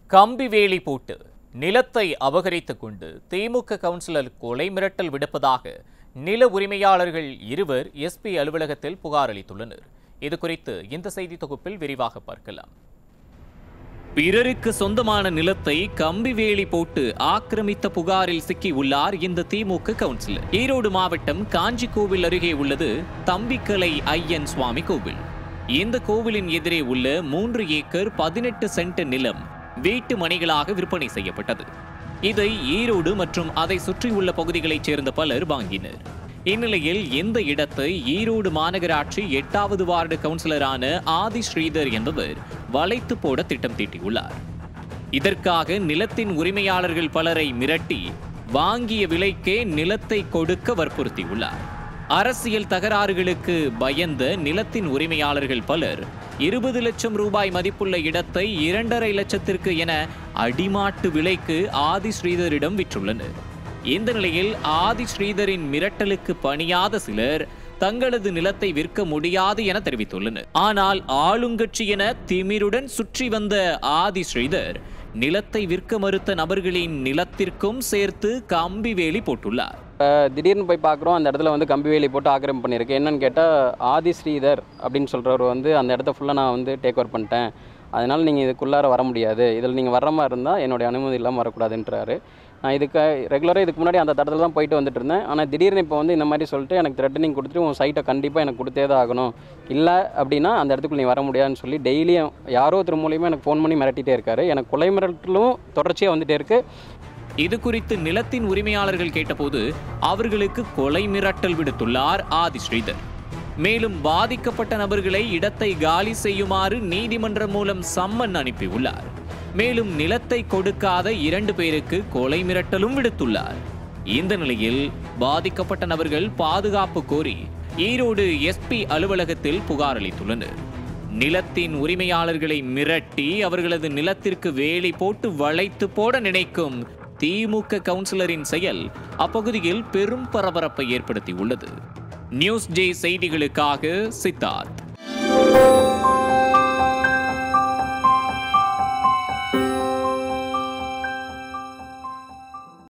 கம்பி வேலி போட்டு நிலத்தை அபகரித்துக் கொண்டு திமுக கவுன்சிலர் கொலை மிரட்டல் விடுப்பதாக நில உரிமையாளர்கள் இருவர் எஸ்பி அலுவலகத்தில் புகார் அளித்துள்ளனர் இது குறித்து இந்த செய்தி தொகுப்பில் விரிவாக பார்க்கலாம் பிறருக்கு சொந்தமான நிலத்தை கம்பி வேலி போட்டு ஆக்கிரமித்த புகாரில் சிக்கியுள்ளார் இந்த திமுக கவுன்சிலர் ஈரோடு மாவட்டம் காஞ்சி கோவில் அருகே உள்ளது தம்பிக்கலை ஐயன் சுவாமி கோவில் இந்த கோவிலின் எதிரே உள்ள மூன்று ஏக்கர் பதினெட்டு சென்ட் நிலம் வீட்டு மனைகளாக விற்பனை செய்யப்பட்டது இதை ஈரோடு மற்றும் அதை சுற்றியுள்ள பகுதிகளைச் சேர்ந்த பலர் வாங்கினர் இந்நிலையில் இந்த இடத்தை ஈரோடு மாநகராட்சி எட்டாவது வார்டு கவுன்சிலரான ஆதி ஸ்ரீதர் என்பவர் வளைத்து போட திட்டம் தீட்டியுள்ளார் இதற்காக நிலத்தின் உரிமையாளர்கள் பலரை மிரட்டி வாங்கிய விலைக்கே நிலத்தை கொடுக்க வற்புறுத்தியுள்ளார் அரசியல் தகராறுகளுக்கு பயந்த நிலத்தின் உரிமையாளர்கள் பலர் இருபது லட்சம் ரூபாய் மதிப்புள்ள இடத்தை இரண்டரை லட்சத்திற்கு என அடிமாட்டு விலைக்கு ஆதி ஸ்ரீதரிடம் விற்றுள்ளனர் இந்த நிலையில் ஆதி ஸ்ரீதரின் மிரட்டலுக்கு பணியாத சிலர் தங்களது நிலத்தை விற்க முடியாது என தெரிவித்துள்ளனர் ஆனால் ஆளுங்கட்சி என திமிருடன் சுற்றி வந்த ஆதி ஸ்ரீதர் நிலத்தை விற்க மறுத்த நபர்களின் நிலத்திற்கும் சேர்த்து கம்பி வேலி போட்டுள்ளார் திடீர்னு போய் பார்க்குறோம் அந்த இடத்துல வந்து கம்பி வேலி போட்டு ஆக்கிரமிப்பு பண்ணியிருக்கு என்னன்னு கேட்டால் ஆதி ஸ்ரீதர் அப்படின்னு சொல்கிறவர் வந்து அந்த இடத்த ஃபுல்லாக நான் வந்து டேக் ஓவர் பண்ணிட்டேன் அதனால் நீங்கள் இதுக்குள்ளார வர முடியாது இதில் நீங்கள் வர்ற மாதிரி இருந்தால் என்னுடைய அனுமதி இல்லாமல் வரக்கூடாதுன்றாரு நான் இதுக்கு ரெகுலராக இதுக்கு முன்னாடி அந்த தடத்தில் தான் போயிட்டு வந்துட்டு இருந்தேன் ஆனால் திடீர்னு இப்போ வந்து இந்த மாதிரி சொல்லிட்டு எனக்கு த்ரெட்டனிங் கொடுத்துட்டு உன் சைட்டை கண்டிப்பாக எனக்கு கொடுத்தே தான் ஆகணும் இல்லை அப்படின்னா அந்த இடத்துக்குள்ள நீ வர முடியாதுன்னு சொல்லி டெய்லியும் யாரோ ஒருத்தர் மூலியமாக எனக்கு ஃபோன் பண்ணி மிரட்டிகிட்டே இருக்காரு எனக்கு கொலை மிரட்டலும் தொடர்ச்சியாக வந்துட்டே இருக்குது இது குறித்து நிலத்தின் உரிமையாளர்கள் கேட்டபோது அவர்களுக்கு கொலை மிரட்டல் விடுத்துள்ளார் ஆதி ஸ்ரீதர் மேலும் பாதிக்கப்பட்ட நபர்களை இடத்தை காலி செய்யுமாறு நீதிமன்றம் மூலம் சம்மன் அனுப்பியுள்ளார் மேலும் நிலத்தை கொடுக்காத இரண்டு பேருக்கு கொலை மிரட்டலும் விடுத்துள்ளார் இந்த நிலையில் பாதிக்கப்பட்ட நபர்கள் பாதுகாப்பு கோரி ஈரோடு எஸ்பி அலுவலகத்தில் புகார் அளித்துள்ளனர் நிலத்தின் உரிமையாளர்களை மிரட்டி அவர்களது நிலத்திற்கு வேலி போட்டு வளைத்து போட நினைக்கும் திமுக கவுன்சிலரின் செயல் அப்பகுதியில் பெரும் பரபரப்பை ஏற்படுத்தியுள்ளது நியூஸ் ஜே செய்திகளுக்காக சித்தார்த்